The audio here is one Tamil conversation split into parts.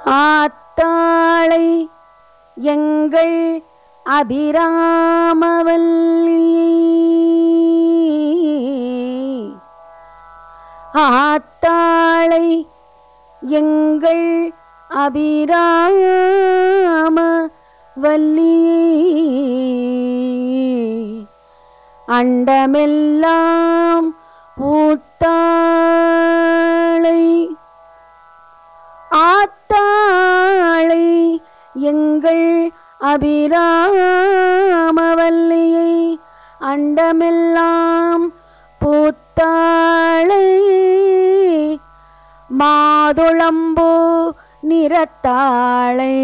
ஆத்தாளை எங்கள் அபிராமவல்லி ஆத்தாளை எங்கள் அபிராம வல்லியை அண்டமெல்லாம் பூத்தாளை ஆத்தாளை எங்கள் அபிராமவல்லியை அண்டமெல்லாம் பூத்தாளை மாதுளம்பூ நிறத்தாளை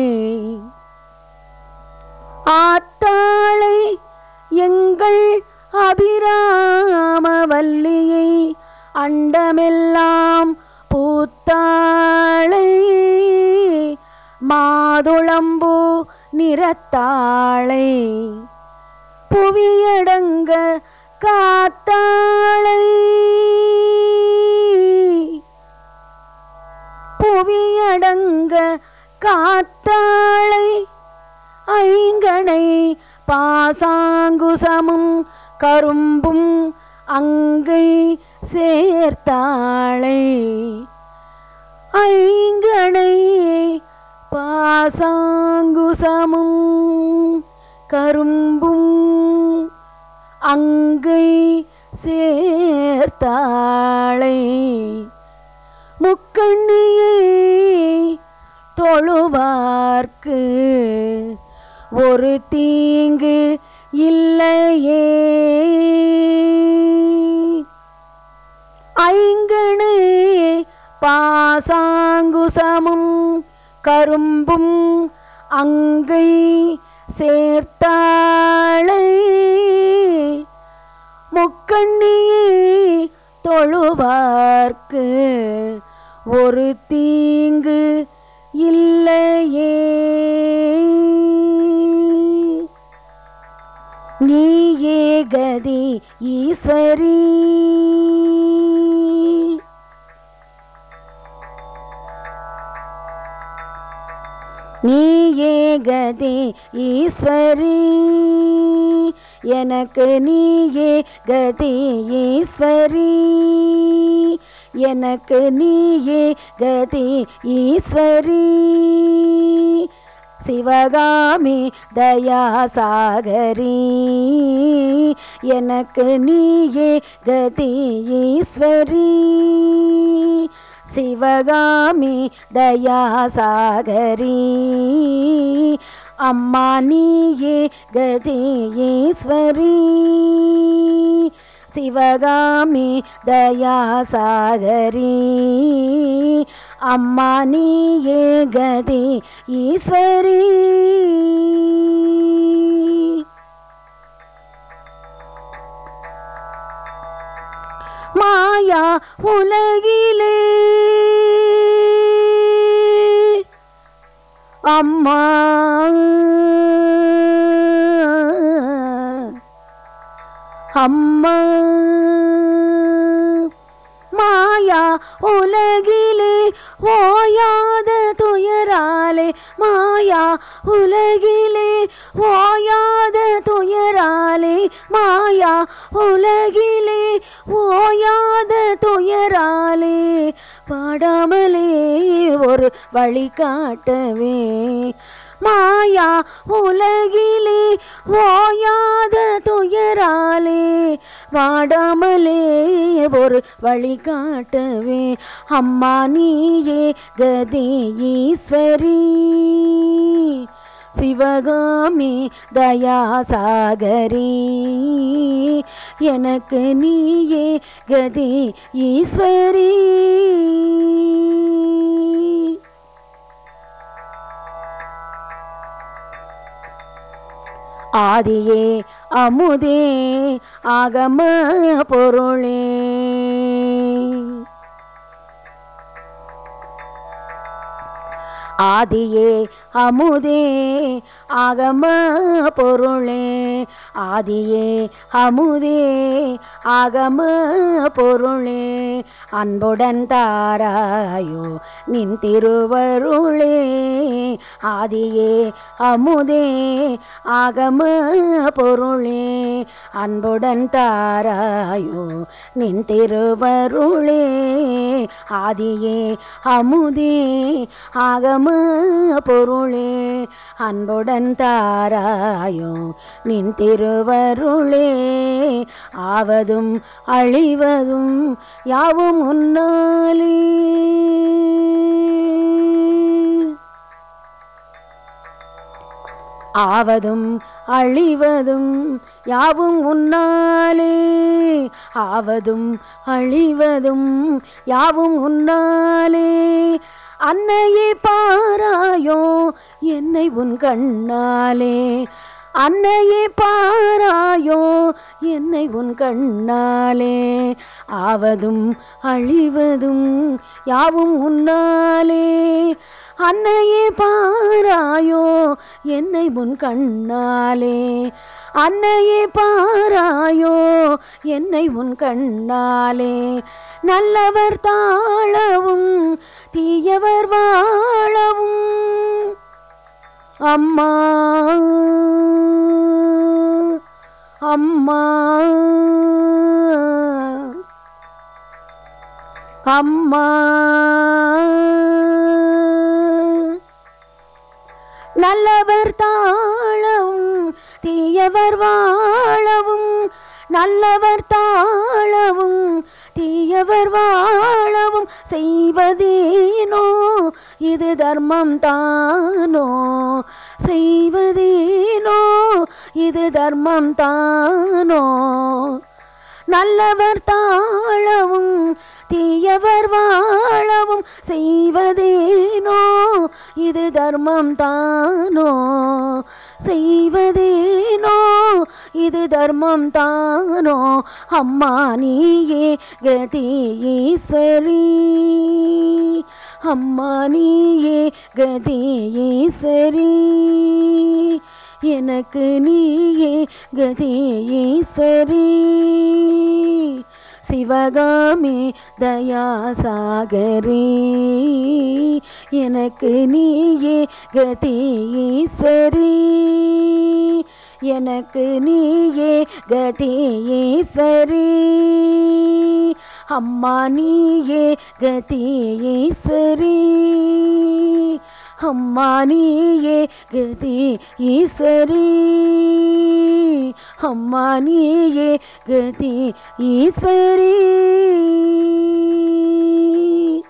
ஆத்தாளை எங்கள் அபிராமவல்லியை அண்டமெல்லாம் பூத்தாளை மாதுளம்பூ நிறத்தாளை புவியடங்க காத்தாளை புவியடங்க காத்தாளை ஐங்கணை பாசாங்குசமும் கரும்பும் அங்கை சேர்த்தாளை ஐங்கணை பாசாங்குசமும் கரும்பும் அங்கை சேர்த்தாளை முக்கண்ணியை தொழுவார்க்கு ஒரு தீங்கு இல்லையே ஐங்கணே பாசாங்குசமும் கரும்பும் அங்கை சேர்த்தாளை முக்கண்ணியே தொழுவார்க்கு ஒரு தீங்கு இல்லையே நீயே கதி ஈஸ்வரி நீயே கதி ஈஸ்வரி எனக்கு நீயே கதி ஈஸ்வரி எனக்கு நீயே கதி ஈஸ்வரி சிவகாமி தயாசாகரி எனக்கு நீயே கதி ஈஸ்வரி சிவகாமி தயாசாகரி அம்மா நீயே கதி ஈஸ்வரி சிவகாமி தயாசாகரி அம்மா நீயே கதி ஈஸ்வரி மாயா உலகிலே அம்மா அம்மா மாயா உலகிலே ஓயாத துயராலே மாயா உலகிலே ஓயாத துயராலே மாயா உலகிலே ஓயாத துயராலே பாடாமலே ஒரு வழி காட்டவே மாயா உலகிலே ஓயாத துயராலே வாடாமலே ஒரு வழி காட்டவே அம்மா நீயே கதி ஈஸ்வரி சிவகாமி தயாசாகரி எனக்கு நீயே கதி ஈஸ்வரி ஆதியே அமுதே ஆகம பொருளே ஆதியே அமுதே ஆகம பொருளே ஆதியே அமுதே ஆகம பொருளே அன்புடன் தாராயோ நின் திருவருளே ஆதியே அமுதே ஆகம பொருளே அன்புடன் தாராயோ நின் திருவருளே ஆதியே அமுதே ஆகம பொருளே அன்புடன் தாராயோ நின் திருவருளே ஆவதும் அழிவதும் யாவும் உன்னாலே ஆவதும் அழிவதும் யாவும் உன்னாலே ஆவதும் அழிவதும் யாவும் உன்னாலே அன்னையே பாராயோ என்னை உன் கண்ணாலே அன்னையே பாராயோ என்னை உன் கண்ணாலே ஆவதும் அழிவதும் யாவும் உன்னாலே அன்னையே பாராயோ என்னை உன் கண்ணாலே அன்னையே பாராயோ என்னை உன் கண்ணாலே நல்லவர் தாழவும் தீயவர் வாழவும் அம்மா அம்மா அம்மா நல்லவர் தாழவும் தீயவர் வாழவும் நல்லவர் தாழவும் தீயவர் வாழவும் செய்வதேனோ இது தர்மம் தானோ செய்வதேனோ இது தர்மம் தானோ நல்லவர் தாழவும் தீயவர் வாழவும் செய்வதேனோ இது தர்மம் தானோ செய்வதேனோ இது தர்மம் தானோ அம்மா நீயே கதி ஈஸ்வரி அம்மா நீயே கதி ஈஸ்வரி எனக்கு நீயே கதி ஈஸ்வரி சிவகாமி தயாசாகரி எனக்கு நீயே கதி ஈஸ்வரி எனக்கு நீயே கதி ஈஸ்வரி அம்மா நீயே கதி ஈஸ்வரி அம்மா நீயே கதி ஈஸ்வரி அம்மா நீயே கதி ஈஸ்வரி